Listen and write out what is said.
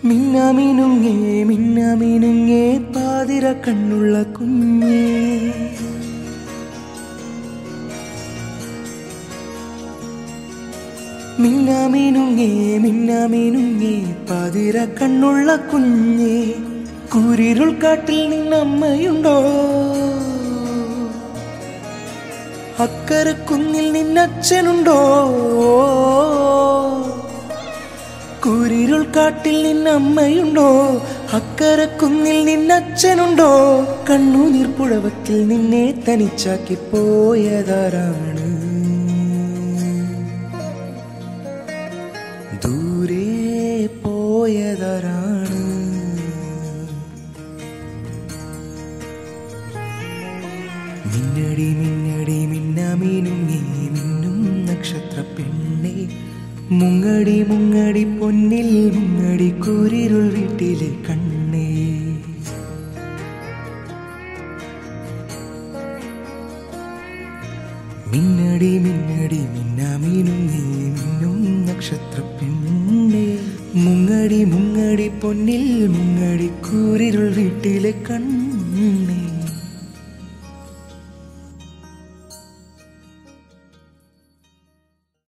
മിന്നാമിനുങ്ങേ മിന്നാമിനുങ്ങേ പാതിര കണ്ണുള്ള കുഞ്ഞേ മിന്നാമിനുങ്ങേ മിന്നാമിനുങ്ങേ പാതിര കണ്ണുള്ള കുഞ്ഞേ കൂരിരുൾ കാട്ടിൽ നിന്നമ്മയുണ്ടോ അക്കര കുന്നിൽ നിന്നച്ഛനുണ്ടോ കൂരിരുൾ കാട്ടിൽ നിന്നമ്മയുണ്ടോ അക്കര കുന്നിൽ നിന്നച്ഛനുണ്ടോ കണ്ണുനീർ പുഴവത്തിൽ നിന്നെ തനിച്ചാക്കി പോയതാരാണ് ദൂരെ പോയതാരാണ് മിന്നടി മിന്നടി മിന്നാമീനുങ്ങി മിന്നും നക്ഷത്ര പെണ്ണെ മുങ്ങടി മുങ്ങടി പൊന്നിൽ മുങ്ങടി കൂരിരുൾ വീട്ടിലെ കണ്ണേ മിന്നടി മിന്നടി മിന്നാമീനുങ്ങി മിന്നും നക്ഷത്ര പെണ്ണെ മുങ്ങടി മുങ്ങടി പൊന്നിൽ മുങ്ങടി കൂരിരുൾ വീട്ടിലെ കണ്ണേ